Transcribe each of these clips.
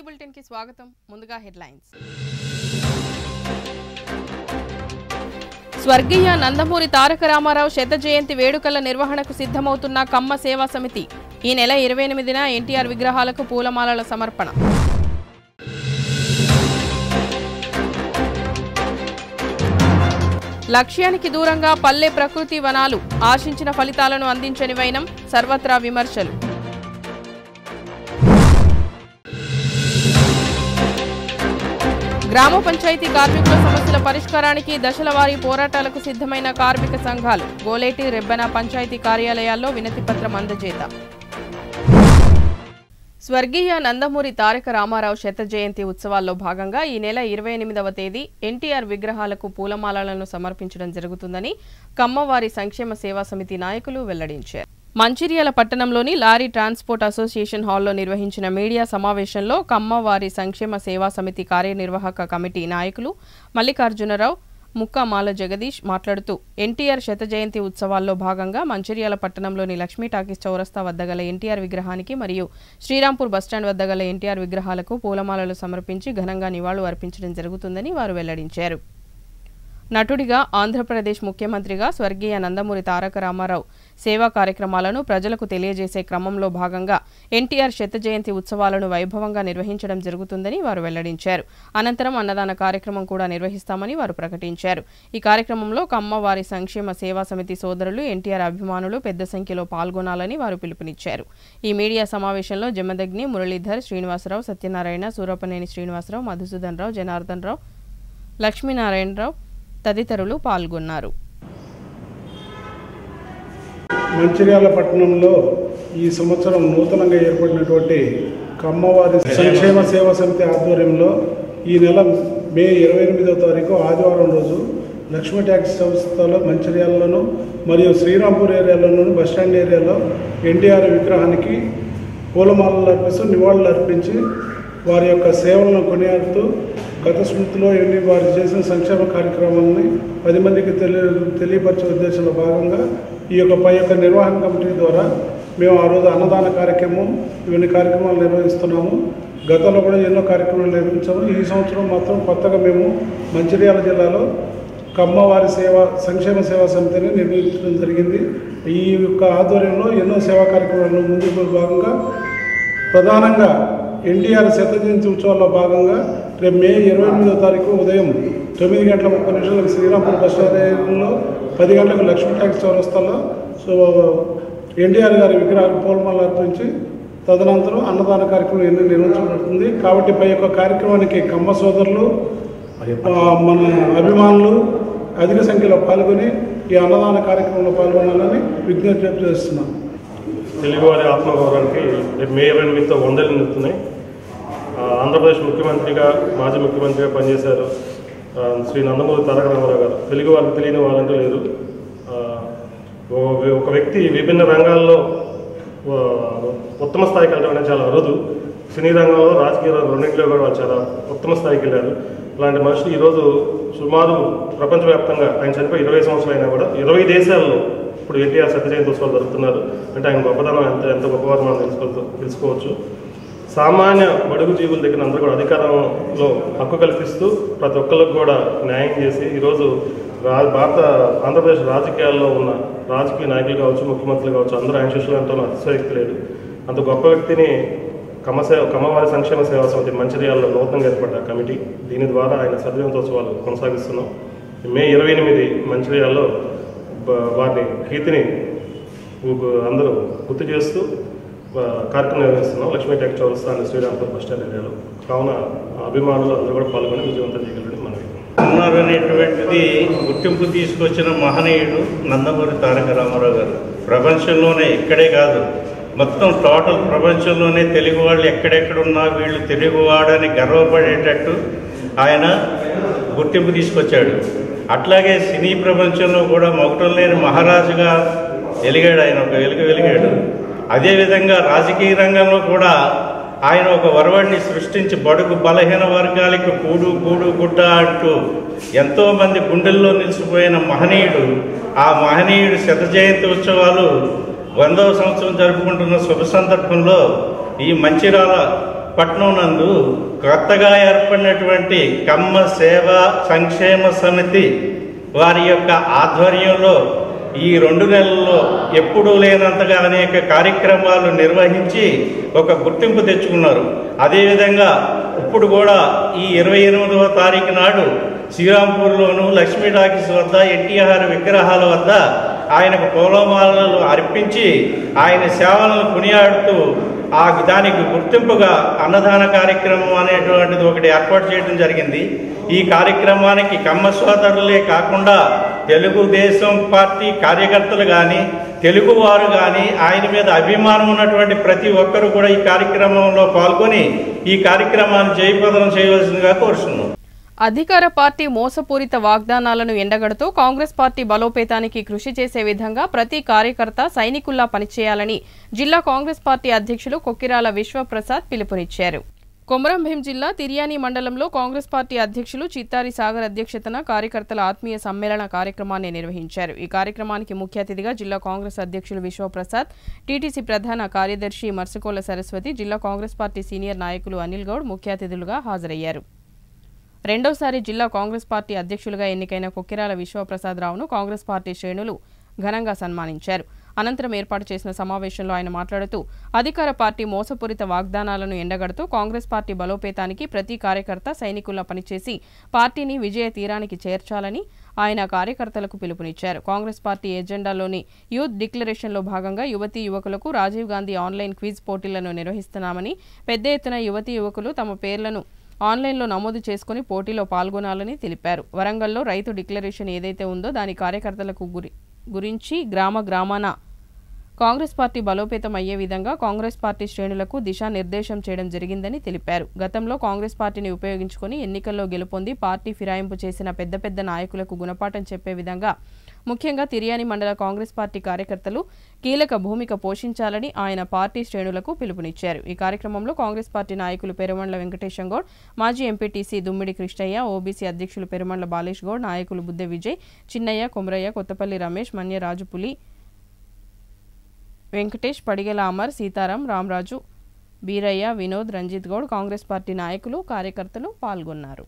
bulletin కి స్వాగతం ముందుగా హెడ్లైన్స్ స్వర్గీయ నందమూరి తారక రామారావు శత జయంతి వేడుకల నిర్వహణకు సిద్ధమవుతున్న కమ్మ సేవా సమితి ఈ నెల ఇరవై ఎనిమిదిన ఎన్టీఆర్ విగ్రహాలకు పూలమాలల సమర్పణ లక్ష్యానికి దూరంగా పల్లె ప్రకృతి వనాలు ఆశించిన ఫలితాలను అందించని వైనం సర్వత్రా విమర్శలు గ్రామ పంచాయతీ కార్మికుల సమస్యల పరిష్కారానికి దశల వారీ పోరాటాలకు సిద్ధమైన కార్మిక సంఘాలు గోలేటి రెబ్బెన పంచాయతీ కార్యాలయాల్లో వినతి పత్రం అందజేత స్వర్గీయ నందమూరి తారక రామారావు శత జయంతి ఉత్సవాల్లో భాగంగా ఈ నెల ఇరవై ఎనిమిదవ తేదీ ఎన్టీఆర్ విగ్రహాలకు పూలమాలలను సమర్పించడం జరుగుతుందని కమ్మవారి సంక్షేమ సేవా సమితి నాయకులు వెల్లడించారు మంచిర్యాల పట్టణంలోని లారీ ట్రాన్స్పోర్ట్ అసోసియేషన్ హాల్లో నిర్వహించిన మీడియా సమావేశంలో కమ్మవారి సంక్షేమ సేవా సమితి కార్యనిర్వాహక కమిటీ నాయకులు మల్లికార్జునరావు ముక్కామాల జగదీష్ మాట్లాడుతూ ఎన్టీఆర్ శత జయంతి ఉత్సవాల్లో భాగంగా మంచిర్యాల పట్టణంలోని లక్ష్మీ టాకీస్ చౌరస్తా వద్ద గల ఎన్టీఆర్ విగ్రహానికి మరియు శ్రీరాంపూర్ బస్టాండ్ వద్ద గల ఎన్టీఆర్ విగ్రహాలకు పూలమాలలు సమర్పించి ఘనంగా నివాళులు అర్పించడం జరుగుతుందని వారు వెల్లడించారు నటుడిగా ఆంధ్రప్రదేశ్ ముఖ్యమంత్రిగా స్వర్గీయ నందమూరి తారక రామారావు సేవా కార్యక్రమాలను ప్రజలకు తెలియజేసే క్రమంలో భాగంగా ఎన్టీఆర్ శత జయంతి ఉత్సవాలను వైభవంగా నిర్వహించడం జరుగుతుందని వారు వెల్లడించారు అనంతరం అన్నదాన కార్యక్రమం కూడా నిర్వహిస్తామని వారు ప్రకటించారు ఈ కార్యక్రమంలో కమ్మవారి సంక్షేమ సేవా సమితి సోదరులు ఎన్టీఆర్ అభిమానులు పెద్ద సంఖ్యలో పాల్గొనాలని వారు పిలుపునిచ్చారు ఈ మీడియా సమావేశంలో జమదగ్ని మురళీధర్ శ్రీనివాసరావు సత్యనారాయణ సూరపనేని శ్రీనివాసరావు మధుసూదన్ రావు జనార్దన్ రావు లక్ష్మీనారాయణరావు తదితరులు పాల్గొన్నారు మంచిర్యాల పట్టణంలో ఈ సంవత్సరం నూతనంగా ఏర్పడినటువంటి కమ్మవారి సంక్షేమ సేవా సమితి ఆధ్వర్యంలో ఈ నెల మే ఇరవై ఎనిమిదవ తారీఖు ఆదివారం రోజు లక్ష్మీ ట్యాక్సీ సంస్థలో మంచిర్యాలలోను మరియు శ్రీరాంపూర్ ఏరియాలోను బస్టాండ్ ఏరియాలో ఎన్టీఆర్ విగ్రహానికి పూలమాలలు అర్పిస్తూ నివాళులు అర్పించి వారి యొక్క సేవలను కొనియాడుతూ గత స్మృతిలో ఎన్ని వారు చేసిన సంక్షేమ కార్యక్రమాలని పది మందికి తెలియ తెలియపరిచే ఉద్దేశంలో భాగంగా ఈ యొక్క పై యొక్క నిర్వహణ కమిటీ ద్వారా మేము ఆ రోజు అన్నదాన కార్యక్రమం ఇవన్నీ కార్యక్రమాలు నిర్వహిస్తున్నాము గతంలో కూడా ఎన్నో కార్యక్రమాలు నిర్వహించాము ఈ సంవత్సరం మాత్రం కొత్తగా మేము మంచిర్యాల జిల్లాలో కమ్మవారి సేవ సంక్షేమ సేవా సమితిని నిర్వహించడం జరిగింది ఈ యొక్క ఆధ్వర్యంలో ఎన్నో సేవా కార్యక్రమాలను ముందుకు భాగంగా ప్రధానంగా ఎన్టీఆర్ శత జయంతి ఉత్సవాల్లో భాగంగా రేపు మే ఇరవై ఎనిమిదో తారీఖు ఉదయం తొమ్మిది గంటల ముప్పై నిమిషాలకు శ్రీరాంపూర్ బస్ స్టాండ్లో పది గంటలకు లక్ష్మీ ట్యాక్స్ చౌరస్తాలో సో ఎన్టీఆర్ గారి విగ్రహాలకు పూలమాల అర్పించి తదనంతరం అన్నదాన కార్యక్రమం ఎన్ని నిర్వహించబడుతుంది కాబట్టి పై యొక్క కార్యక్రమానికి కమ్మ సోదరులు ఆ, మన అభిమానులు అధిక సంఖ్యలో పాల్గొని ఈ అన్నదాన కార్యక్రమంలో పాల్గొనాలని విజ్ఞప్తి చేస్తున్నాం తెలుగువారి ఆత్మగౌరవానికి రేపు మే ఇరవై ఎనిమిదితో వందలు నిలుస్తున్నాయి ఆ, ఆంధ్రప్రదేశ్ ముఖ్యమంత్రిగా మాజీ ముఖ్యమంత్రిగా పనిచేశారు ఆ, శ్రీ నందమూరి తారక రామారావు గారు తెలుగు వారికి తెలియని వాళ్ళంటూ లేరు ఆ, ఓ- ఒక వ్యక్తి విభిన్న రంగాల్లో ఆ, ఉత్తమ స్థాయికి వెళ్ళడం అనేది చాలా అరుదు సినీ రంగంలో రాజకీయ రంగం రెండింటిలో కూడా వాళ్ళు చాలా ఉత్తమ స్థాయికి వెళ్ళారు అలాంటి మనుషులు ఈరోజు సుమారు ప్రపంచవ్యాప్తంగా ఆయన చనిపోయి ఇరవై సంవత్సరాలు అయినా కూడా ఇరవై దేశాల్లో ఇప్పుడు ఎన్టీఆర్ సత్య జయంతి ఉత్సవాలు జరుపుతున్నారు అంటే ఆయన గొప్పతనం ఎంత ఎంత గొప్పవారు మనం తెలుసుకో తెలుసుకోవచ్చు సామాన్య బడుగు జీవుల దగ్గర అందరూ కూడా అధికారంలో హక్కు కల్పిస్తూ ప్రతి ఒక్కరికి కూడా న్యాయం చేసి ఈరోజు రా భారత ఆంధ్రప్రదేశ్ రాజకీయాల్లో ఉన్న రాజకీయ నాయకులు కావచ్చు ముఖ్యమంత్రులు కావచ్చు అందరూ ఆయన శిష్యులు అంటూ అతిశయక్తి లేదు అంత గొప్ప వ్యక్తిని కమసే కమ్మవారి సంక్షేమ సేవా సమితి మంచిర్యాలలో నూతనంగా ఏర్పడ్డ కమిటీ దీని ద్వారా ఆయన సర్జయంతోత్సవాలు కొనసాగిస్తున్నాం మే ఇరవై ఎనిమిది మంచిర్యాలలో బ- వారిని కీర్తిని ఊ- అందరూ గుర్తు చేస్తూ ఆ, కార్యక్రమం నిర్వహిస్తున్నాం లక్ష్మీ టెక్ చౌరస్తా అండ్ శ్రీరాంపూర్ బస్ స్టాండ్ ఏరియాలో కావున అభిమానులు అందరూ కూడా పాల్గొని విజయవంతం చేయగలరని మనవి ఉన్నారనేటువంటిది గుర్తింపు తీసుకొచ్చిన మహనీయుడు నందమూరి తారక రామారావు గారు ప్రపంచంలోనే ఇక్కడే కాదు మొత్తం టోటల్ ప్రపంచంలోనే తెలుగు వాళ్ళు ఎక్కడెక్కడున్నా వీళ్ళు తెలుగువాడని గర్వపడేటట్టు ఆయన గుర్తింపు తీసుకొచ్చాడు అట్లాగే సినీ ప్రపంచంలో కూడా మొగటం లేని మహారాజుగా వెలిగాడు ఆయన ఒక వెలుగు వెలిగాడు అదేవిధంగా రాజకీయ రంగంలో కూడా ఆయన ఒక వరవడిని సృష్టించి బడుగు బలహీన వర్గాలకు కూడు కూడు గుడ్డ అంటూ ఎంతో మంది గుండెల్లో నిలిచిపోయిన మహనీయుడు ఆ మహనీయుడు శత జయంతి ఉత్సవాలు వందవ సంవత్సరం జరుపుకుంటున్న శుభ సందర్భంలో ఈ మంచిర్యాల పట్నం నందు కొత్తగా ఏర్పడినటువంటి కమ్మ సేవ సంక్షేమ సమితి వారి యొక్క ఆధ్వర్యంలో ఈ రెండు నెలల్లో ఎప్పుడూ లేనంతగా అనేక కార్యక్రమాలు నిర్వహించి ఒక గుర్తింపు తెచ్చుకున్నారు అదేవిధంగా ఇప్పుడు కూడా ఈ ఇరవై ఎనిమిదవ తారీఖు నాడు శ్రీరాంపూర్లోను లక్ష్మీ టాకీస్ వద్ద ఎన్టీఆర్ విగ్రహాల వద్ద ఆయనకు పూలమాలలు అర్పించి ఆయన సేవలను కొనియాడుతూ ఆ దానికి గుర్తింపుగా అన్నదాన కార్యక్రమం అనేటువంటిది ఒకటి ఏర్పాటు చేయడం జరిగింది ఈ కార్యక్రమానికి కమ్మ సోదరులే కాకుండా తెలుగుదేశం పార్టీ కార్యకర్తలు కానీ తెలుగువారు కానీ ఆయన మీద అభిమానం ఉన్నటువంటి ప్రతి ఒక్కరూ కూడా ఈ కార్యక్రమంలో పాల్గొని ఈ కార్యక్రమాన్ని జయప్రదం చేయవలసిందిగా కోరుతున్నాం అధికార పార్టీ మోసపూరిత వాగ్దానాలను ఎండగడుతూ కాంగ్రెస్ పార్టీ బలోపేతానికి కృషి చేసే విధంగా ప్రతి కార్యకర్త సైనికుల్లా పనిచేయాలని జిల్లా కాంగ్రెస్ పార్టీ అధ్యక్షులు కొక్కిరాల విశ్వప్రసాద్ పిలుపునిచ్చారు కొమరంభీం జిల్లా తిర్యాని మండలంలో కాంగ్రెస్ పార్టీ అధ్యక్షులు చిత్తారి సాగర్ అధ్యక్షతన కార్యకర్తల ఆత్మీయ సమ్మేళన కార్యక్రమాన్ని నిర్వహించారు ఈ కార్యక్రమానికి ముఖ్య అతిథిగా జిల్లా కాంగ్రెస్ అధ్యక్షులు విశ్వప్రసాద్ టీటీసీ ప్రధాన కార్యదర్శి మర్సుకోల సరస్వతి జిల్లా కాంగ్రెస్ పార్టీ సీనియర్ నాయకులు అనిల్ గౌడ్ ముఖ్య అతిథులుగా హాజరయ్యారు రెండోసారి జిల్లా కాంగ్రెస్ పార్టీ అధ్యక్షులుగా ఎన్నికైన కొక్కిరాల విశ్వప్రసాదరావును కాంగ్రెస్ పార్టీ శ్రేణులు ఘనంగా సన్మానించారు అనంతరం ఏర్పాటు చేసిన సమావేశంలో ఆయన మాట్లాడుతూ అధికార పార్టీ మోసపూరిత వాగ్దానాలను ఎండగడుతూ కాంగ్రెస్ పార్టీ బలోపేతానికి ప్రతి కార్యకర్త సైనికుల్లా పనిచేసి పార్టీని విజయ తీరానికి చేర్చాలని ఆయన కార్యకర్తలకు పిలుపునిచ్చారు కాంగ్రెస్ పార్టీ ఎజెండాలోని యూత్ డిక్లరేషన్లో భాగంగా యువతీ యువకులకు రాజీవ్ గాంధీ ఆన్లైన్ క్విజ్ పోటీలను నిర్వహిస్తున్నామని పెద్ద ఎత్తున యువతీ యువకులు తమ పేర్లను ఆన్లైన్లో నమోదు చేసుకుని పోటీలో పాల్గొనాలని తెలిపారు వరంగల్లో రైతు డిక్లరేషన్ ఏదైతే ఉందో దాని కార్యకర్తలకు గురి గురించి గ్రామ గ్రామాన కాంగ్రెస్ పార్టీ బలోపేతం అయ్యే విధంగా కాంగ్రెస్ పార్టీ శ్రేణులకు దిశానిర్దేశం చేయడం జరిగిందని తెలిపారు గతంలో కాంగ్రెస్ పార్టీని ఉపయోగించుకుని ఎన్నికల్లో గెలుపొంది పార్టీ ఫిరాయింపు చేసిన పెద్ద పెద్ద నాయకులకు గుణపాఠం చెప్పే విధంగా ముఖ్యంగా తిర్యాని మండల కాంగ్రెస్ పార్టీ కార్యకర్తలు కీలక భూమిక పోషించాలని ఆయన పార్టీ శ్రేణులకు పిలుపునిచ్చారు ఈ కార్యక్రమంలో కాంగ్రెస్ పార్టీ నాయకులు పెరుమండ్ల వెంకటేశం గౌడ్ మాజీ ఎంపీటీసీ దుమ్మిడి కృష్ణయ్య ఓబీసీ అధ్యక్షులు పెరుమండ్ల బాలేష్ గౌడ్ నాయకులు బుద్దె విజయ్ చిన్నయ్య కొమరయ్య కొత్తపల్లి రమేష్ మన్య రాజుపులి వెంకటేష్ పడిగెల అమర్ సీతారాం రామరాజు బీరయ్య వినోద్ రంజిత్ గౌడ్ కాంగ్రెస్ పార్టీ నాయకులు కార్యకర్తలు పాల్గొన్నారు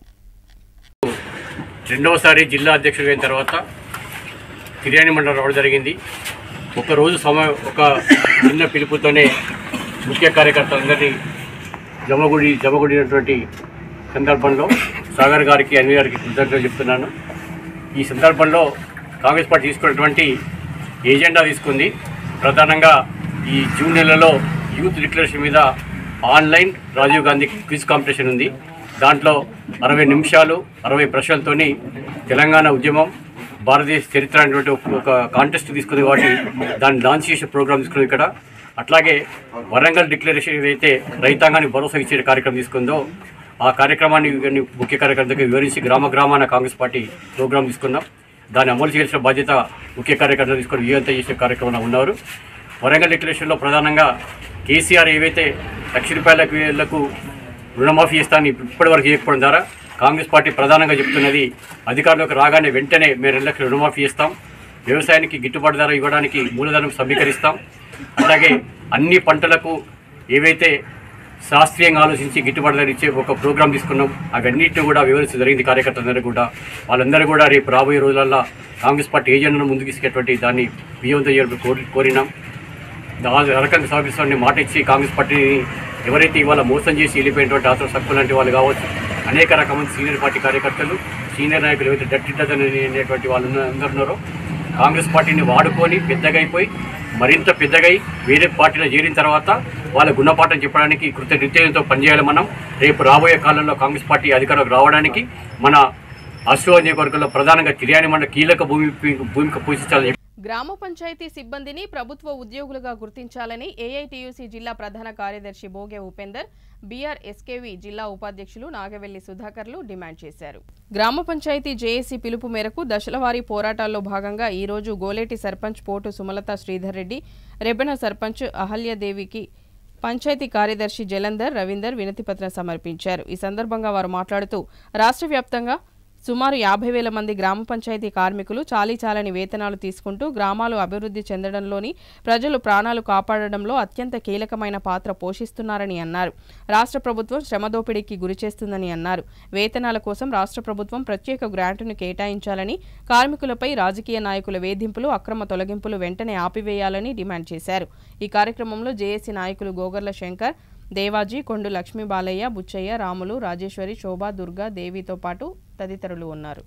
రెండవసారి జిల్లా అధ్యక్షుడు అయిన తర్వాత తిర్యాని మండలం రావడం జరిగింది ఒకరోజు సమయం ఒక చిన్న పిలుపుతోనే ముఖ్య కార్యకర్తలందరినీ జమగుడి జమగుడినటువంటి సందర్భంలో సాగర్ గారికి అనిల్ గారికి కృతజ్ఞతలు చెప్తున్నాను ఈ సందర్భంలో కాంగ్రెస్ పార్టీ తీసుకున్నటువంటి ఏజెండా తీసుకుంది ప్రధానంగా ఈ జూన్ నెలలో యూత్ డిక్లరేషన్ మీద online Rajiv Gandhi quiz competition ఉంది దాంట్లో అరవై నిమిషాలు అరవై ప్రశ్నలతోని తెలంగాణ ఉద్యమం భారతదేశ చరిత్ర అనేటువంటి ఒక- ఒక కాంటెస్ట్ తీసుకుంది కాబట్టి దాన్ని లాంచ్ చేసే ప్రోగ్రామ్ తీసుకుంది ఇక్కడ అట్లాగే వరంగల్ డిక్లరేషన్ ఏదైతే రైతాంగానికి భరోసా ఇచ్చే కార్యక్రమం తీసుకుందో ఆ కార్యక్రమాన్ని ఇవన్నీ ముఖ్య కార్యకర్తలకు వివరించి గ్రామ గ్రామాన కాంగ్రెస్ పార్టీ ప్రోగ్రాం తీసుకున్నాం దాన్ని అమలు చేయాల్సిన బాధ్యత ముఖ్య కార్యకర్తలు తీసుకొని విజయంతో చేసే కార్యక్రమంలో ఉన్నారు వరంగల్ డిక్లరేషన్లో ప్రధానంగా కేసీఆర్ ఏవైతే లక్ష రూపాయలకు వేలకు రుణమాఫీ చేస్తానని ఇప్పటివరకు చేయకపోవడం ద్వారా కాంగ్రెస్ పార్టీ ప్రధానంగా చెప్తున్నది అధికారంలోకి రాగానే వెంటనే మేము రెండు లక్షల రుణమాఫీ చేస్తాం వ్యవసాయానికి గిట్టుబాటు ధర ఇవ్వడానికి మూలధనం సమీకరిస్తాం అలాగే అన్ని పంటలకు ఏవైతే శాస్త్రీయంగా ఆలోచించి గిట్టుబాటు ధర ఇచ్చే ఒక ప్రోగ్రాం తీసుకున్నాం అవన్నిటిని కూడా వివరించడం జరిగింది కార్యకర్తలందరూ కూడా వాళ్ళందరూ కూడా రేపు రాబోయే రోజులలో కాంగ్రెస్ పార్టీ ఏజెండాను ముందుకు తీసుకెటువంటి దాన్ని విజయవంతం చేయాలని కోరి కోరినాం ఆ రకంగా సాగిస్తామని మాట ఇచ్చి కాంగ్రెస్ పార్టీని ఎవరైతే ఇవాళ మోసం చేసి వెళ్ళిపోయినటువంటి ఆత్మ సక్కు లాంటి వాళ్ళు కావచ్చు అనేక రకమైన సీనియర్ పార్టీ కార్యకర్తలు సీనియర్ నాయకులు ఎవరైతే డట్టి డజన్ అనేటువంటి వాళ్ళు ఉన్న- అందరు ఉన్నారో కాంగ్రెస్ పార్టీని వాడుకొని పెద్దగా అయిపోయి మరింత పెద్దగా అయి వేరే పార్టీలో చేరిన తర్వాత వాళ్ళ గుణపాఠం చెప్పడానికి కృతనిశ్చయంతో పనిచేయాలి మనం రేపు రాబోయే కాలంలో కాంగ్రెస్ పార్టీ అధికారంలోకి రావడానికి మన అశ్వ నియోజకవర్గంలో ప్రధానంగా తిరియాని మండల కీలక భూమి భూమిక పోషించాలని గ్రామ పంచాయతీ సిబ్బందిని ప్రభుత్వ ఉద్యోగులుగా గుర్తించాలని ఏఐటియుసి జిల్లా ప్రధాన కార్యదర్శి బోగే ఉపేందర్ బీఆర్ఎస్కేవి జిల్లా ఉపాధ్యక్షులు నాగవెల్లి సుధాకర్లు డిమాండ్ చేశారు గ్రామ పంచాయతీ జేఏసీ పిలుపు మేరకు దశలవారీ పోరాటాల్లో భాగంగా ఈ రోజు గోలేటి సర్పంచ్ పోటు సుమలత శ్రీధర్ రెడ్డి రెబ్బెన సర్పంచ్ అహల్యదేవికి పంచాయతీ కార్యదర్శి జలంధర్ రవీందర్ వినతిపత్రం సమర్పించారు ఈ సందర్భంగా వారు మాట్లాడుతూ రాష్ట్ర వ్యాప్తంగా సుమారు యాభై వేల మంది గ్రామ పంచాయతీ కార్మికులు చాలీ చాలని వేతనాలు తీసుకుంటూ గ్రామాలు అభివృద్ధి చెందడంలోని ప్రజలు ప్రాణాలు కాపాడడంలో అత్యంత కీలకమైన పాత్ర పోషిస్తున్నారని అన్నారు రాష్ట్ర ప్రభుత్వం శ్రమదోపిడీకి గురిచేస్తుందని అన్నారు వేతనాల కోసం రాష్ట్ర ప్రభుత్వం ప్రత్యేక గ్రాంటును కేటాయించాలని కార్మికులపై రాజకీయ నాయకుల వేధింపులు అక్రమ తొలగింపులు వెంటనే ఆపివేయాలని డిమాండ్ చేశారు ఈ కార్యక్రమంలో జేఏసీ నాయకులు గోగర్ల శంకర్ దేవాజీ కొండు లక్ష్మీ బాలయ్య బుచ్చయ్య రాములు రాజేశ్వరి శోభా దుర్గా దేవితో పాటు తదితరులు ఉన్నారు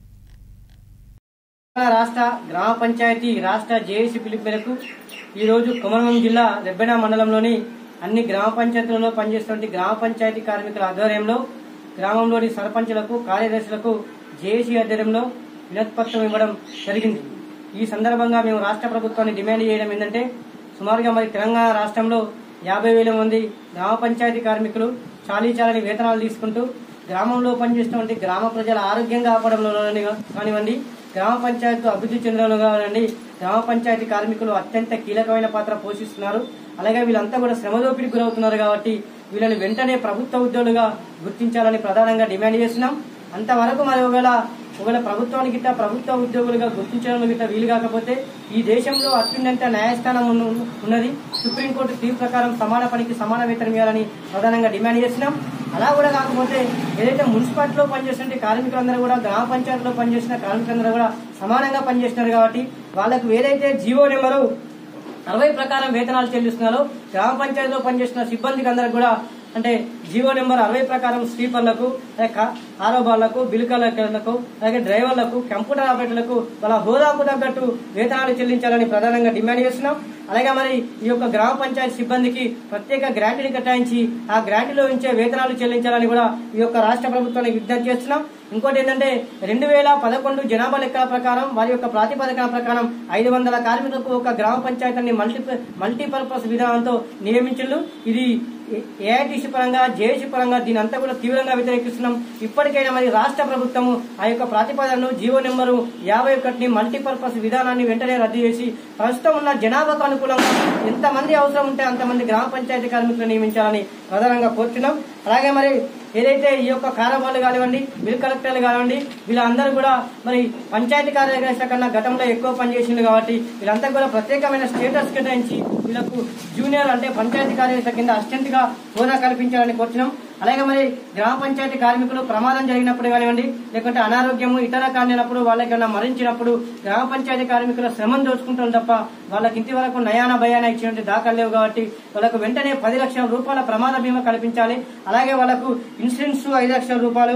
తెలంగాణ రాష్ట్ర గ్రామ పంచాయతీ రాష్ట్ర జేఏసీ పిలుపు మేరకు ఈరోజు కుమరం జిల్లా రెబ్బెన మండలంలోని అన్ని గ్రామ పంచాయతీలలో పనిచేస్తున్న గ్రామ పంచాయతీ కార్మికుల ఆధ్వర్యంలో గ్రామంలోని సర్పంచులకు కార్యదర్శులకు జేఏసీ ఆధ్వర్యంలో వినతిపత్రం ఇవ్వడం జరిగింది ఈ సందర్భంగా మేము రాష్ట్ర ప్రభుత్వాన్ని డిమాండ్ చేయడం ఏంటంటే సుమారుగా మరి తెలంగాణ రాష్ట్రంలో యాభై వేల మంది గ్రామ పంచాయతీ కార్మికులు చాలీ చాలని వేతనాలు తీసుకుంటూ గ్రామంలో పనిచేస్తున్నటువంటి గ్రామ ప్రజల ఆరోగ్యం కాపాడంలో కానివ్వండి గ్రామ పంచాయతీ అభివృద్ధి చెందడంలో కానివ్వండి గ్రామ పంచాయతీ కార్మికులు అత్యంత కీలకమైన పాత్ర పోషిస్తున్నారు అలాగే వీళ్ళంతా కూడా శ్రమదోపిడికి గురవుతున్నారు కాబట్టి వీళ్ళని వెంటనే ప్రభుత్వ ఉద్యోగులుగా గుర్తించాలని ప్రధానంగా డిమాండ్ చేస్తున్నాం అంతవరకు మరి ఒకవేళ ఒకవేళ ప్రభుత్వానికి గిట్ట ప్రభుత్వ ఉద్యోగులుగా గుర్తించడం గిట్ట వీలు కాకపోతే ఈ దేశంలో అత్యున్నత న్యాయస్థానం ఉన్న- ఉన్నది సుప్రీంకోర్టు తీర్పు ప్రకారం సమాన పనికి సమాన వేతనం ఇవ్వాలని ప్రధానంగా డిమాండ్ చేస్తున్నాం అలా కూడా కాకపోతే ఏదైతే మున్సిపాలిటీలో పనిచేస్తున్న కార్మికులందరూ కూడా గ్రామ పంచాయతీలో పనిచేసిన కార్మికులందరూ కూడా సమానంగా పనిచేస్తున్నారు కాబట్టి వాళ్ళకు ఏదైతే జీవో నెంబరు అరవై ప్రకారం వేతనాలు చెల్లిస్తున్నారో గ్రామ పంచాయతీలో పనిచేస్తున్న సిబ్బందికి అందరికి కూడా అంటే జీవో నెంబర్ అరవై ప్రకారం స్వీపర్లకు అలాగే కా- ఆరో బాళ్లకు బిల్ కలెక్టర్లకు అలాగే డ్రైవర్లకు కంప్యూటర్ ఆపరేటర్లకు వాళ్ళ హోదాకు తగ్గట్టు వేతనాలు చెల్లించాలని ప్రధానంగా డిమాండ్ చేస్తున్నాం అలాగే మరి ఈ యొక్క గ్రామ పంచాయతీ సిబ్బందికి ప్రత్యేక గ్రాంట్ని కేటాయించి ఆ గ్రాంట్లో ఉంచే వేతనాలు చెల్లించాలని కూడా ఈ యొక్క రాష్ట్ర ప్రభుత్వానికి విజ్ఞప్తి చేస్తున్నాం ఇంకోటి ఏంటంటే రెండు వేల పదకొండు జనాభా లెక్కల ప్రకారం వారి యొక్క ప్రాతిపదికన ప్రకారం ఐదు వందల కార్మికులకు ఒక గ్రామ పంచాయతీని మల్టీ మల్టీపర్పస్ విధానంతో నియమించిండు ఇది ఏఐటీసీ పరంగా జేఏసీ పరంగా దీని అంతా కూడా తీవ్రంగా వ్యతిరేకిస్తున్నాం ఇప్పటికైనా మరి రాష్ట్ర ప్రభుత్వము ఆ యొక్క ప్రతిపాదనను జీవో నెంబరు యాభై ఒకటిని మల్టీపర్పస్ విధానాన్ని వెంటనే రద్దు చేసి ప్రస్తుతం ఉన్న జనాభాకు అనుకూలంగా ఎంతమంది అవసరం ఉంటే అంతమంది గ్రామ పంచాయతీ కార్మికులు నియమించాలని ప్రధానంగా కోరుతున్నాం అలాగే మరి ఏదైతే ఈ యొక్క కారవాళ్ళు కానివ్వండి బిల్ కలెక్టర్లు కానివ్వండి వీళ్ళందరూ కూడా మరి పంచాయతీ కార్యదర్శుల కన్నా గతంలో ఎక్కువ పనిచేసింది కాబట్టి వీళ్ళంతా కూడా ప్రత్యేకమైన స్టేటస్ కేటాయించి వీళ్ళకు జూనియర్ అంటే పంచాయతీ కార్యదర్శుల కింద అసిస్టెంట్ గా హోదా కల్పించాలని కోరుతున్నాం అలాగే మరి గ్రామ పంచాయతీ కార్మికులు ప్రమాదం జరిగినప్పుడు కానివ్వండి లేకుంటే అనారోగ్యము ఇతర కానినప్పుడు వాళ్ళకన్నా మరణించినప్పుడు గ్రామ పంచాయతీ కార్మికుల శ్రమం దోచుకుంటాం తప్ప వాళ్ళకి ఇంటి వరకు నయాన భయాన ఇచ్చినట్టు దాఖలు లేవు కాబట్టి వాళ్ళకు వెంటనే పది లక్షల రూపాయల ప్రమాద బీమా కల్పించాలి అలాగే వాళ్ళకు ఇన్సూరెన్స్ ఐదు లక్షల రూపాయలు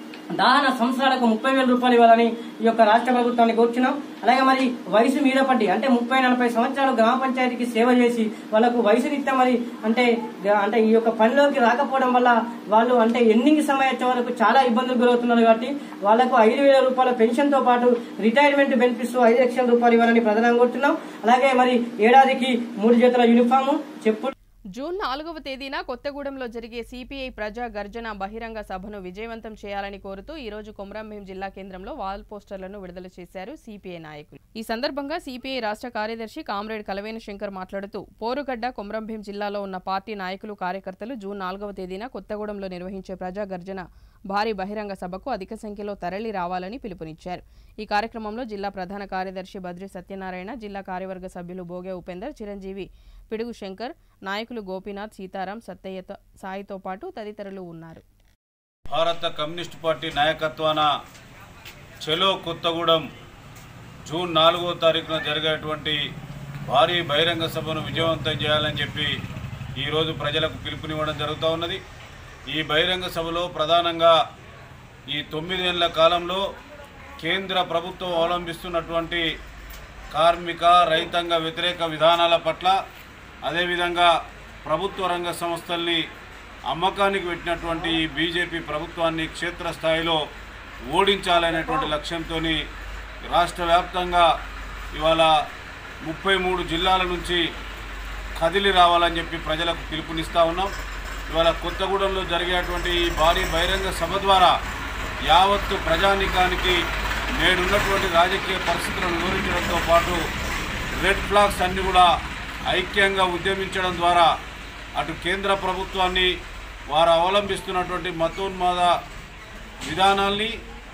దహన సంవత్సరాలకు ముప్పై వేల రూపాయలు ఇవ్వాలని ఈ యొక్క రాష్ట్ర ప్రభుత్వాన్ని కోరుచున్నాం అలాగే మరి వయసు మీద పడ్డి అంటే ముప్పై నలభై సంవత్సరాలు గ్రామ పంచాయతీకి సేవ చేసి వాళ్ళకు వయసు రీత్యా మరి అంటే అంటే ఈ యొక్క పనిలోకి రాకపోవడం వల్ల వాళ్ళు అంటే ఎన్నింగ్ సమయం వచ్చే వరకు చాలా ఇబ్బందులు గురవుతున్నారు కాబట్టి వాళ్ళకు ఐదు వేల రూపాయల పెన్షన్ తో పాటు రిటైర్మెంట్ బెనిఫిట్స్ ఐదు లక్షల రూపాయలు ఇవ్వాలని ప్రధానంగా కోరుతున్నాం అలాగే మరి ఏడాదికి మూడు జతల యూనిఫాము చెప్పులు జూన్ నాలుగవ తేదీన కొత్తగూడెంలో జరిగే సిపిఐ ప్రజా గర్జన బహిరంగ సభను విజయవంతం చేయాలని కోరుతూ ఈ రోజు కొమరంభీం జిల్లా కేంద్రంలో వాల్ పోస్టర్లను విడుదల చేశారు సిపిఐ నాయకులు ఈ సందర్భంగా సిపిఐ రాష్ట్ర కార్యదర్శి కామ్రేడ్ కలవేని శంకర్ మాట్లాడుతూ పోరుగడ్డ కొమరంభీం జిల్లాలో ఉన్న పార్టీ నాయకులు కార్యకర్తలు జూన్ నాలుగవ తేదీన కొత్తగూడెంలో నిర్వహించే ప్రజా గర్జన భారీ బహిరంగ సభకు అధిక సంఖ్యలో తరలి రావాలని పిలుపునిచ్చారు ఈ కార్యక్రమంలో జిల్లా ప్రధాన కార్యదర్శి బద్రి సత్యనారాయణ జిల్లా కార్యవర్గ సభ్యులు బోగే ఉపేందర్ చిరంజీవి పిడుగు శంకర్ నాయకులు గోపీనాథ్ సీతారాం సత్తయ్య సాయితో పాటు తదితరులు ఉన్నారు భారత కమ్యూనిస్ట్ పార్టీ నాయకత్వాన చెలో కొత్తగూడెం జూన్ నాలుగో తారీఖున జరిగేటువంటి భారీ బహిరంగ సభను విజయవంతం చేయాలని చెప్పి ఈరోజు ప్రజలకు పిలుపునివ్వడం జరుగుతూ ఉన్నది ఈ బహిరంగ సభలో ప్రధానంగా ఈ తొమ్మిదేళ్ల కాలంలో కేంద్ర ప్రభుత్వం అవలంబిస్తున్నటువంటి కార్మిక రైతాంగ వ్యతిరేక విధానాల పట్ల అదేవిధంగా ప్రభుత్వ రంగ సంస్థల్ని అమ్మకానికి పెట్టినటువంటి ఈ బీజేపీ ప్రభుత్వాన్ని క్షేత్రస్థాయిలో ఓడించాలనేటువంటి లక్ష్యంతో రాష్ట్ర వ్యాప్తంగా ఇవాళ ముప్పై మూడు జిల్లాల నుంచి కదిలి రావాలని చెప్పి ప్రజలకు పిలుపునిస్తూ ఉన్నాం ఇవాళ కొత్తగూడెంలో జరిగేటువంటి ఈ భారీ బహిరంగ సభ ద్వారా యావత్తు ప్రజానికానికి నేడున్నటువంటి రాజకీయ పరిస్థితులను వివరించడంతో పాటు రెడ్ ఫ్లాగ్స్ అన్ని కూడా ఐక్యంగా ఉద్యమించడం ద్వారా అటు కేంద్ర ప్రభుత్వాన్ని వారు అవలంబిస్తున్నటువంటి మతోన్మాద విధానాల్ని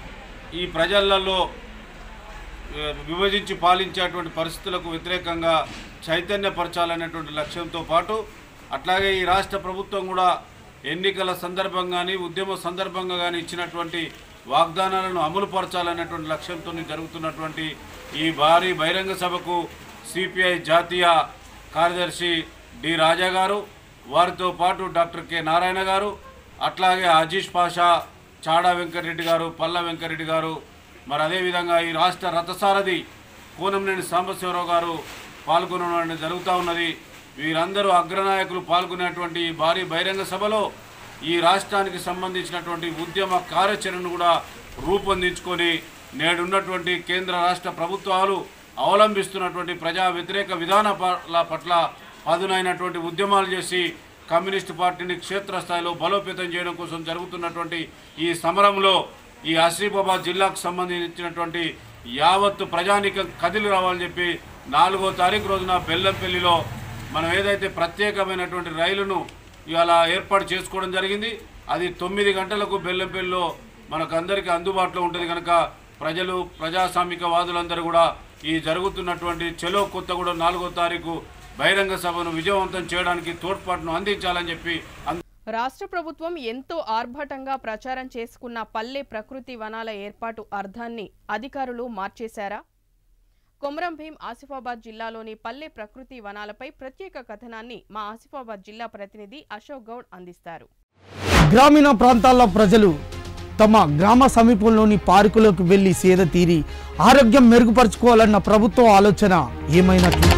ఈ ప్రజలలో ఏ, విభజించి పాలించేటువంటి పరిస్థితులకు వ్యతిరేకంగా చైతన్యపరచాలనేటువంటి లక్ష్యంతో పాటు అట్లాగే ఈ రాష్ట్ర ప్రభుత్వం కూడా ఎన్నికల సందర్భంగా కానీ ఉద్యమ సందర్భంగా కానీ ఇచ్చినటువంటి వాగ్దానాలను అమలుపరచాలనేటువంటి లక్ష్యంతో జరుగుతున్నటువంటి ఈ భారీ బహిరంగ సభకు సిపిఐ జాతీయ కార్యదర్శి డి రాజా గారు వారితో పాటు డాక్టర్ కె నారాయణ గారు అట్లాగే అజీష్ పాషా చాడా వెంకటరెడ్డి గారు పల్ల వెంకటరెడ్డి గారు మరి అదేవిధంగా ఈ రాష్ట్ర రథసారథి కూనంనేని సాంబశివరావు గారు పాల్గొనడం జరుగుతూ ఉన్నది వీరందరూ అగ్రనాయకులు పాల్గొనేటువంటి ఈ భారీ బహిరంగ సభలో ఈ రాష్ట్రానికి సంబంధించినటువంటి ఉద్యమ కార్యాచరణను కూడా రూపొందించుకొని నేడున్నటువంటి కేంద్ర రాష్ట్ర ప్రభుత్వాలు అవలంబిస్తున్నటువంటి ప్రజా వ్యతిరేక విధానాల పట్ల పదునైనటువంటి ఉద్యమాలు చేసి కమ్యూనిస్టు పార్టీని క్షేత్రస్థాయిలో బలోపేతం చేయడం కోసం జరుగుతున్నటువంటి ఈ సమరంలో ఈ ఆసిఫాబాద్ జిల్లాకు సంబంధించినటువంటి యావత్తు ప్రజానికం కదిలి రావాలని చెప్పి నాలుగో తారీఖు రోజున బెల్లంపల్లిలో మనం ఏదైతే ప్రత్యేకమైనటువంటి రైలును ఇవాళ ఏర్పాటు చేసుకోవడం జరిగింది అది తొమ్మిది గంటలకు బెల్లంపల్లిలో మనకు అందరికీ అందుబాటులో ఉంటుంది కనుక ప్రజలు ప్రజాస్వామిక వాదులందరూ కూడా ఈ జరుగుతున్నటువంటి చెలో కొత్తగూడెం నాలుగో తారీఖు బహిరంగ సభను విజయవంతం చేయడానికి తోడ్పాటును అందించాలని చెప్పి అం- రాష్ట్ర ప్రభుత్వం ఎంతో ఆర్భాటంగా ప్రచారం చేసుకున్న పల్లె ప్రకృతి వనాల ఏర్పాటు అర్థాన్ని అధికారులు మార్చేశారా కొమరం భీం ఆసిఫాబాద్ జిల్లాలోని పల్లె ప్రకృతి వనాలపై ప్రత్యేక కథనాన్ని మా ఆసిఫాబాద్ జిల్లా ప్రతినిధి అశోక్ గౌడ్ అందిస్తారు గ్రామీణ ప్రాంతాల ప్రజలు తమ గ్రామ సమీపంలోని పార్కులకు వెళ్లి సేద తీరి ఆరోగ్యం మెరుగుపరుచుకోవాలన్న ప్రభుత్వ ఆలోచన ఏమైనట్లు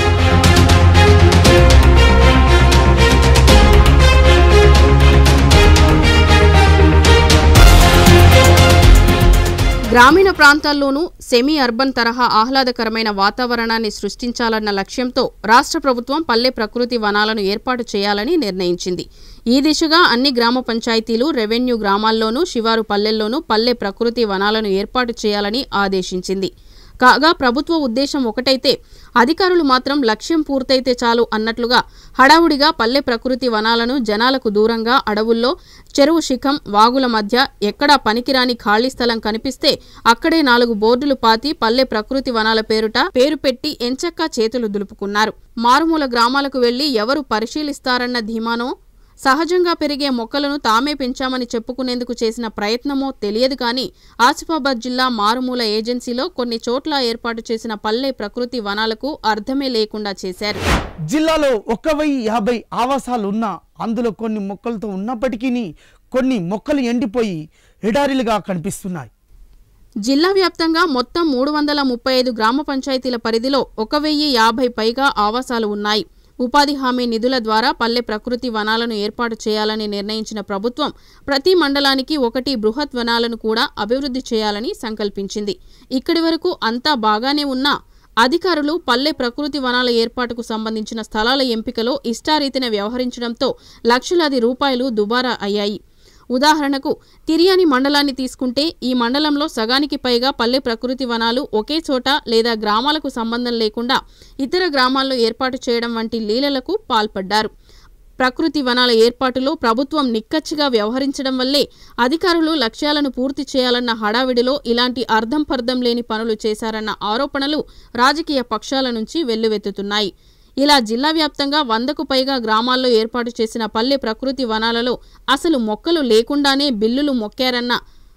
గ్రామీణ ప్రాంతాల్లోనూ సెమీ అర్బన్ తరహా ఆహ్లాదకరమైన వాతావరణాన్ని సృష్టించాలన్న లక్ష్యంతో రాష్ట్ర ప్రభుత్వం పల్లె ప్రకృతి వనాలను ఏర్పాటు చేయాలని నిర్ణయించింది ఈ దిశగా అన్ని గ్రామ పంచాయతీలు రెవెన్యూ గ్రామాల్లోనూ శివారు పల్లెల్లోనూ పల్లె ప్రకృతి వనాలను ఏర్పాటు చేయాలని ఆదేశించింది కాగా ప్రభుత్వ ఉద్దేశం ఒకటైతే అధికారులు మాత్రం లక్ష్యం పూర్తయితే చాలు అన్నట్లుగా హడావుడిగా పల్లె ప్రకృతి వనాలను జనాలకు దూరంగా అడవుల్లో చెరువు శిఖం వాగుల మధ్య ఎక్కడా పనికిరాని ఖాళీ స్థలం కనిపిస్తే అక్కడే నాలుగు బోర్డులు పాతి పల్లె ప్రకృతి వనాల పేరుట పేరు పెట్టి ఎంచక్కా చేతులు దులుపుకున్నారు మారుమూల గ్రామాలకు వెళ్లి ఎవరు పరిశీలిస్తారన్న ధీమానో సహజంగా పెరిగే మొక్కలను తామే పెంచామని చెప్పుకునేందుకు చేసిన ప్రయత్నమో తెలియదు కానీ ఆసిఫాబాద్ జిల్లా మారుమూల ఏజెన్సీలో కొన్ని చోట్ల ఏర్పాటు చేసిన పల్లె ప్రకృతి వనాలకు అర్థమే లేకుండా చేశారు జిల్లాలో ఒక్క వెయ్యి యాభై ఆవాసాలు ఉన్నా అందులో కొన్ని మొక్కలతో ఉన్నప్పటికీ కొన్ని మొక్కలు ఎండిపోయి ఎడారిలుగా కనిపిస్తున్నాయి జిల్లా వ్యాప్తంగా మొత్తం మూడు వందల ముప్పై ఐదు గ్రామ పంచాయతీల పరిధిలో ఒక వెయ్యి యాభై పైగా ఆవాసాలు ఉన్నాయి ఉపాధి హామీ నిధుల ద్వారా పల్లె ప్రకృతి వనాలను ఏర్పాటు చేయాలని నిర్ణయించిన ప్రభుత్వం ప్రతి మండలానికి ఒకటి బృహత్ వనాలను కూడా అభివృద్ధి చేయాలని సంకల్పించింది ఇక్కడి వరకు అంతా బాగానే ఉన్నా అధికారులు పల్లె ప్రకృతి వనాల ఏర్పాటుకు సంబంధించిన స్థలాల ఎంపికలో ఇష్టారీతిన వ్యవహరించడంతో లక్షలాది రూపాయలు దుబారా అయ్యాయి ఉదాహరణకు తిరియాని మండలాన్ని తీసుకుంటే ఈ మండలంలో సగానికి పైగా పల్లె ప్రకృతి వనాలు ఒకే చోట లేదా గ్రామాలకు సంబంధం లేకుండా ఇతర గ్రామాల్లో ఏర్పాటు చేయడం వంటి లీలలకు పాల్పడ్డారు ప్రకృతి వనాల ఏర్పాటులో ప్రభుత్వం నిక్కచ్చిగా వ్యవహరించడం వల్లే అధికారులు లక్ష్యాలను పూర్తి చేయాలన్న హడావిడిలో ఇలాంటి అర్థం పర్థం లేని పనులు చేశారన్న ఆరోపణలు రాజకీయ పక్షాల నుంచి వెల్లువెత్తుతున్నాయి ఇలా జిల్లా వ్యాప్తంగా వందకు పైగా గ్రామాల్లో ఏర్పాటు చేసిన పల్లె ప్రకృతి వనాలలో అసలు మొక్కలు లేకుండానే బిల్లులు మొక్కారన్న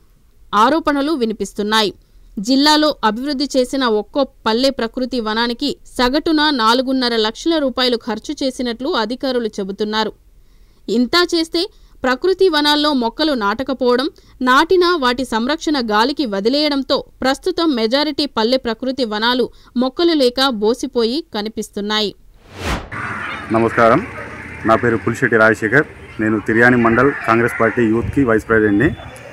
ఆరోపణలు వినిపిస్తున్నాయి జిల్లాలో అభివృద్ధి చేసిన ఒక్కో పల్లె ప్రకృతి వనానికి సగటున నాలుగున్నర లక్షల రూపాయలు ఖర్చు చేసినట్లు అధికారులు చెబుతున్నారు ఇంతా చేస్తే ప్రకృతి వనాల్లో మొక్కలు నాటకపోవడం నాటినా వాటి సంరక్షణ గాలికి వదిలేయడంతో ప్రస్తుతం మెజారిటీ పల్లె ప్రకృతి వనాలు మొక్కలు లేక బోసిపోయి కనిపిస్తున్నాయి నమస్కారం నా పేరు పులిశెట్టి రాజశేఖర్ నేను తిర్యాని మండల్ కాంగ్రెస్ పార్టీ యూత్కి వైస్ ప్రెసిడెంట్ని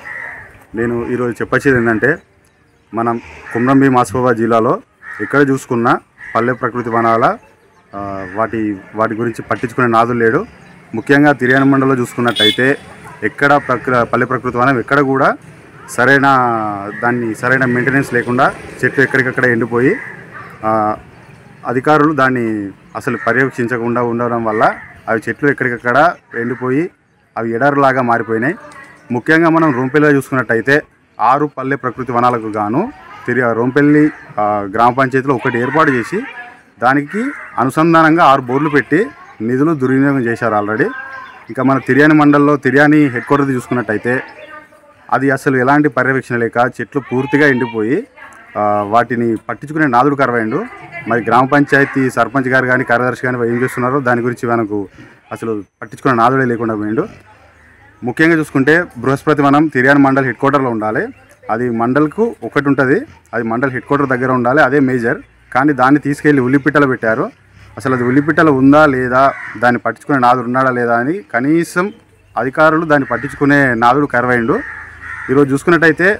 నేను ఈరోజు చెప్పొచ్చేది ఏంటంటే మనం కుమ్రంభీం ఆసిఫాబాద్ జిల్లాలో ఎక్కడ చూసుకున్నా పల్లె ప్రకృతి వనాల ఆ, వాటి వాటి గురించి పట్టించుకునే నాదులు లేడు ముఖ్యంగా తిర్యాని మండలంలో చూసుకున్నట్టయితే ఎక్కడ ప్రకృ పల్లె ప్రకృతి వనం ఎక్కడ కూడా సరైన దాన్ని సరైన మెయింటెనెన్స్ లేకుండా చెట్లు ఎక్కడికక్కడ ఎండిపోయి ఆ, అధికారులు దాన్ని అసలు పర్యవేక్షించకుండా ఉండడం వల్ల అవి చెట్లు ఎక్కడికక్కడ ఎండిపోయి అవి ఎడారులాగా మారిపోయినాయి ముఖ్యంగా మనం రూంపల్లిలో చూసుకున్నట్టయితే ఆరు పల్లె ప్రకృతి వనాలకు గాను తిరిగి రోంపల్లి ఆ, గ్రామ పంచాయతీలో ఒకటి ఏర్పాటు చేసి దానికి అనుసంధానంగా ఆరు బోర్లు పెట్టి నిధులు దుర్వినియోగం చేశారు ఆల్రెడీ ఇంకా మన తిర్యాని మండలంలో తిర్యాని హెడ్ క్వార్టర్ చూసుకున్నట్టయితే అది అసలు ఎలాంటి పర్యవేక్షణ లేక చెట్లు పూర్తిగా ఎండిపోయి ఆ, వాటిని పట్టించుకునే నాదుడు కరవైండు మరి గ్రామ పంచాయతీ సర్పంచ్ గారు కానీ కార్యదర్శి కానీ ఏం చేస్తున్నారో దాని గురించి మనకు అసలు పట్టించుకునే నాదుడే లేకుండా పోయిండు ముఖ్యంగా చూసుకుంటే బృహస్పతి వనం తిర్యాని మండల్ హెడ్ క్వార్టర్లో ఉండాలి అది మండల్కు ఒకటి ఉంటుంది అది మండల్ హెడ్ క్వార్టర్ దగ్గర ఉండాలి అదే మేజర్ కానీ దాన్ని తీసుకెళ్ళి ఉల్లిపిట్టలు పెట్టారు అసలు అది ఉల్లిపిట్టలు ఉందా లేదా దాన్ని పట్టించుకునే నాదుడు ఉన్నాడా లేదా అని కనీసం అధికారులు దాన్ని పట్టించుకునే నాదుడు కరవైండు ఈరోజు చూసుకున్నట్టయితే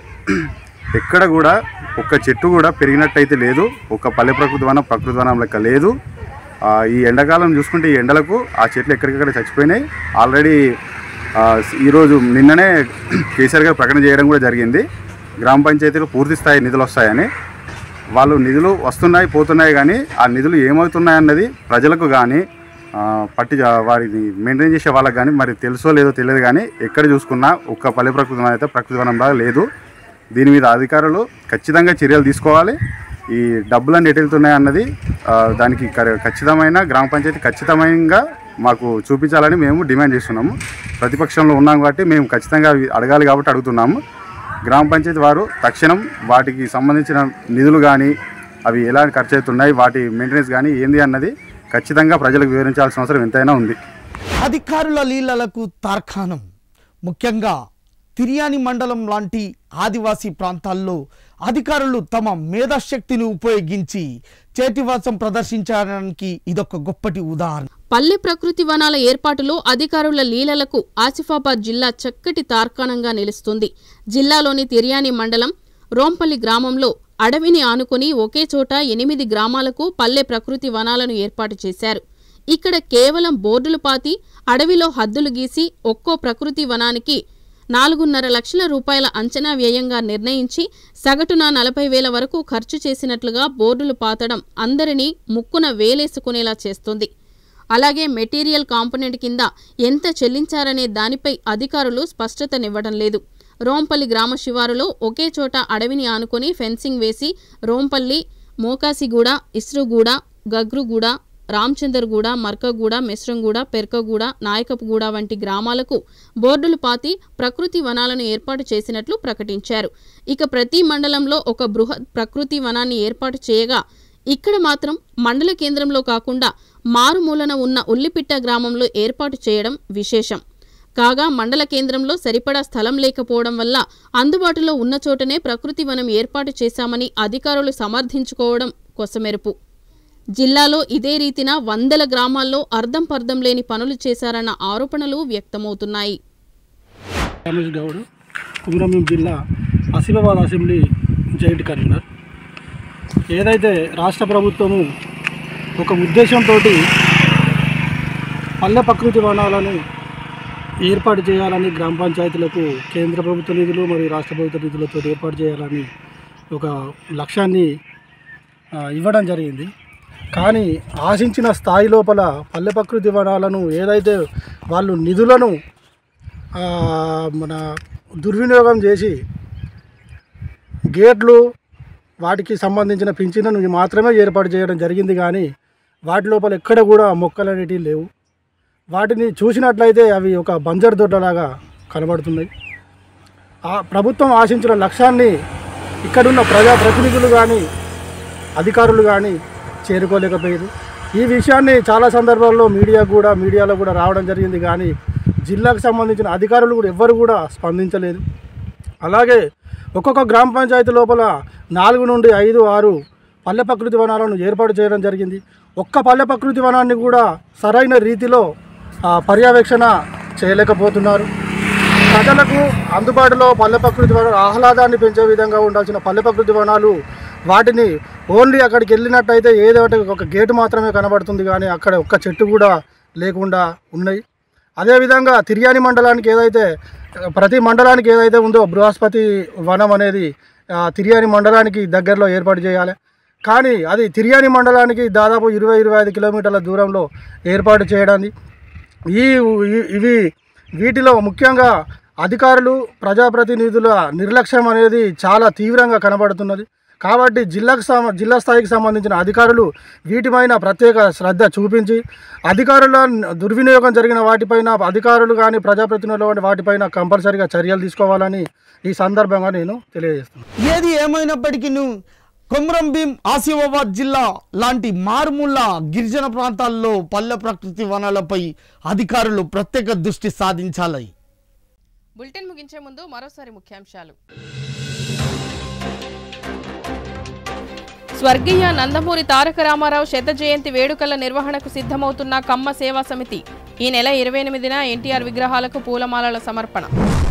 ఎక్కడ కూడా ఒక్క చెట్టు కూడా పెరిగినట్టయితే లేదు ఒక్క పల్లె ప్రకృతి వనం ప్రకృతి వనం లెక్క లేదు ఆ, ఈ ఎండాకాలం చూసుకుంటే ఈ ఎండలకు ఆ చెట్లు ఎక్కడికక్కడ చచ్చిపోయినాయి ఆల్రెడీ ఆ, ఈరోజు నిన్ననే కేసీఆర్ గారు ప్రకటన చేయడం కూడా జరిగింది గ్రామ పంచాయతీలో పూర్తి స్థాయి నిధులు వస్తాయని వాళ్ళు నిధులు వస్తున్నాయి పోతున్నాయి కానీ ఆ నిధులు ఏమవుతున్నాయి అన్నది ప్రజలకు కానీ ఆ, పట్టి వారిని మెయింటైన్ చేసే వాళ్ళకి కానీ మరి తెలుసో లేదో తెలియదు కానీ ఎక్కడ చూసుకున్నా ఒక్క పల్లె ప్రకృతి వనం అయితే ప్రకృతి వనంలా లేదు దీని మీద అధికారులు ఖచ్చితంగా చర్యలు తీసుకోవాలి ఈ డబ్బులన్నీ ఎటు వెళ్తున్నాయి అన్నది ఆ, దానికి కర- ఖచ్చితమైన గ్రామ పంచాయతీ ఖచ్చితంగా మాకు చూపించాలని మేము డిమాండ్ చేస్తున్నాము ప్రతిపక్షంలో ఉన్నాం కాబట్టి మేము ఖచ్చితంగా అవి అడగాలి కాబట్టి అడుగుతున్నాము గ్రామ పంచాయతీ వారు తక్షణం వాటికి సంబంధించిన నిధులు కానీ అవి ఎలా ఖర్చు అవుతున్నాయి వాటి మెయింటెనెన్స్ కానీ ఏంది అన్నది ఖచ్చితంగా ప్రజలకు వివరించాల్సిన అవసరం ఎంతైనా ఉంది అధికారుల లీలలకు తార్కాణం ముఖ్యంగా తిర్యాని మండలం లాంటి ఆదివాసీ ప్రాంతాల్లో అధికారులు తమ మేధాశక్తిని ఉపయోగించి చేతివాసం ప్రదర్శించడానికి ఇదొక గొప్పటి ఉదాహరణ పల్లె ప్రకృతి వనాల ఏర్పాటులో అధికారుల లీలలకు ఆసిఫాబాద్ జిల్లా చక్కటి తార్కాణంగా నిలుస్తుంది జిల్లాలోని తిర్యాని మండలం రోంపల్లి గ్రామంలో అడవిని ఆనుకొని ఒకే చోట ఎనిమిది గ్రామాలకు పల్లె ప్రకృతి వనాలను ఏర్పాటు చేశారు ఇక్కడ కేవలం బోర్డులు పాతి అడవిలో హద్దులు గీసి ఒక్కో ప్రకృతి వనానికి నాలుగున్నర లక్షల రూపాయల అంచనా వ్యయంగా నిర్ణయించి సగటున నలభై వేల వరకు ఖర్చు చేసినట్లుగా బోర్డులు పాతడం అందరినీ ముక్కున వేలేసుకునేలా చేస్తుంది అలాగే మెటీరియల్ కాంపోనెంట్ కింద ఎంత చెల్లించారనే దానిపై అధికారులు స్పష్టతనివ్వడం లేదు రోంపల్లి గ్రామ శివారులో ఒకే చోట అడవిని ఆనుకొని ఫెన్సింగ్ వేసి రోంపల్లి మోకాసిగూడ ఇస్రుగూడ గగ్రుగూడ రామచందర్గూడ మర్కగూడ మెస్రంగూడ పెర్కగూడ నాయకపుగూడ వంటి గ్రామాలకు బోర్డులు పాతి ప్రకృతి వనాలను ఏర్పాటు చేసినట్లు ప్రకటించారు ఇక ప్రతి మండలంలో ఒక బృహత్ ప్రకృతి వనాన్ని ఏర్పాటు చేయగా ఇక్కడ మాత్రం మండల కేంద్రంలో కాకుండా మారుమూలన ఉన్న ఉల్లిపిట్ట గ్రామంలో ఏర్పాటు చేయడం విశేషం కాగా మండల కేంద్రంలో సరిపడా స్థలం లేకపోవడం వల్ల అందుబాటులో ఉన్న చోటనే ప్రకృతి వనం ఏర్పాటు చేశామని అధికారులు సమర్థించుకోవడం కొసమెరుపు జిల్లాలో ఇదే రీతిన వందల గ్రామాల్లో అర్ధం పర్ధం లేని పనులు చేశారన్న ఆరోపణలు వ్యక్తమవుతున్నాయి రమేష్ గౌడ్ కుమరంభీం జిల్లా ఆసిఫాబాద్ అసెంబ్లీ జాయింట్ కన్వీనర్ ఏదైతే రాష్ట్ర ప్రభుత్వము ఒక ఉద్దేశంతో పల్లె ప్రకృతి వనాలను ఏర్పాటు చేయాలని గ్రామ పంచాయతీలకు కేంద్ర ప్రభుత్వ నిధులు మరియు రాష్ట్ర ప్రభుత్వ నిధులతో ఏర్పాటు చేయాలని ఒక లక్ష్యాన్ని ఆ, ఇవ్వడం జరిగింది కానీ ఆశించిన స్థాయి లోపల పల్లె ప్రకృతి వనాలను ఏదైతే వాళ్ళు నిధులను ఆ, మన దుర్వినియోగం చేసి గేట్లు వాటికి సంబంధించిన పింఛన్ను మాత్రమే ఏర్పాటు చేయడం జరిగింది కానీ వాటి లోపల ఎక్కడ కూడా మొక్కలు అనేటివి లేవు వాటిని చూసినట్లయితే అవి ఒక బంజర్ దొడ్డలాగా కనబడుతున్నాయి ఆ ప్రభుత్వం ఆశించిన లక్ష్యాన్ని ఇక్కడున్న ప్రజా ప్రతినిధులు కానీ అధికారులు కానీ చేరుకోలేకపోయారు ఈ విషయాన్ని చాలా సందర్భాల్లో మీడియా కూడా మీడియాలో కూడా రావడం జరిగింది కానీ జిల్లాకు సంబంధించిన అధికారులు కూడా ఎవ్వరు కూడా స్పందించలేదు అలాగే ఒక్కొక్క గ్రామ పంచాయతీ లోపల నాలుగు నుండి ఐదు ఆరు పల్లె ప్రకృతి వనాలను ఏర్పాటు చేయడం జరిగింది ఒక్క పల్లె ప్రకృతి వనాన్ని కూడా సరైన రీతిలో ఆ, పర్యవేక్షణ చేయలేకపోతున్నారు ప్రజలకు అందుబాటులో పల్లె ప్రకృతి వనాలు ఆహ్లాదాన్ని పెంచే విధంగా ఉండాల్సిన పల్లె ప్రకృతి వనాలు వాటిని ఓన్లీ అక్కడికి వెళ్ళినట్టయితే ఏదో ఒకటి ఒక గేటు మాత్రమే కనబడుతుంది కానీ అక్కడ ఒక్క చెట్టు కూడా లేకుండా ఉన్నాయి అదేవిధంగా తిర్యాని మండలానికి ఏదైతే ప్రతి మండలానికి ఏదైతే ఉందో బృహస్పతి వనం అనేది ఆ, తిర్యాని మండలానికి దగ్గరలో ఏర్పాటు చేయాలి కానీ అది తిర్యాని మండలానికి దాదాపు ఇరవై ఇరవై ఐదు కిలోమీటర్ల దూరంలో ఏర్పాటు చేయడాన్ని ఈ ఈ- ఇవి వీటిలో ముఖ్యంగా అధికారులు ప్రజాప్రతినిధుల నిర్లక్ష్యం అనేది చాలా తీవ్రంగా కనబడుతున్నది కాబట్టి జిల్లాకు సమ జిల్లా స్థాయికి సంబంధించిన అధికారులు వీటిపైన ప్రత్యేక శ్రద్ధ చూపించి అధికారుల దుర్వినియోగం జరిగిన వాటిపైన అధికారులు కానీ ప్రజాప్రతినిధులు కానీ వాటిపైన కంపల్సరీగా చర్యలు తీసుకోవాలని ఈ సందర్భంగా నేను తెలియజేస్తున్నాను ఏది ఏమైనప్పటికీ కొమరం భీం ఆసిఫాబాద్ జిల్లా లాంటి మారుమూల గిరిజన ప్రాంతాల్లో పల్లె ప్రకృతి వనాలపై అధికారులు ప్రత్యేక దృష్టి సాధించాలి బులెటిన్ ముగించే ముందు మరోసారి ముఖ్యాంశాలు స్వర్గీయ నందమూరి తారక రామారావు శత జయంతి వేడుకల నిర్వహణకు సిద్ధమవుతున్న కమ్మ సేవా సమితి ఈ నెల ఇరవై ఎనిమిదిన ఎన్టీఆర్ విగ్రహాలకు పూలమాలల సమర్పణ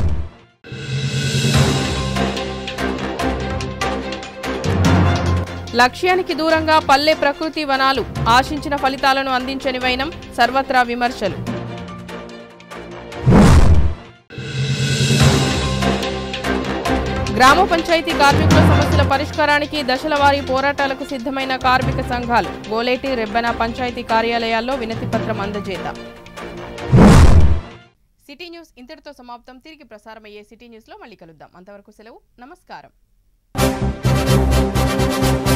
లక్ష్యానికి దూరంగా పల్లె ప్రకృతి వనాలు ఆశించిన ఫలితాలను అందించని వైనం సర్వత్రా విమర్శలు గ్రామ పంచాయతీ కార్మికుల సమస్యల పరిష్కారానికి దశల వారీ పోరాటాలకు సిద్ధమైన కార్మిక సంఘాలు గోలేటి రెబ్బెన పంచాయతీ కార్యాలయాల్లో వినతి పత్రం అందజేత సిటీ న్యూస్ ఇంతటితో సమాప్తం తిరిగి ప్రసారమయ్యే సిటీ న్యూస్లో మళ్ళీ కలుద్దాం అంతవరకు సెలవు నమస్కారం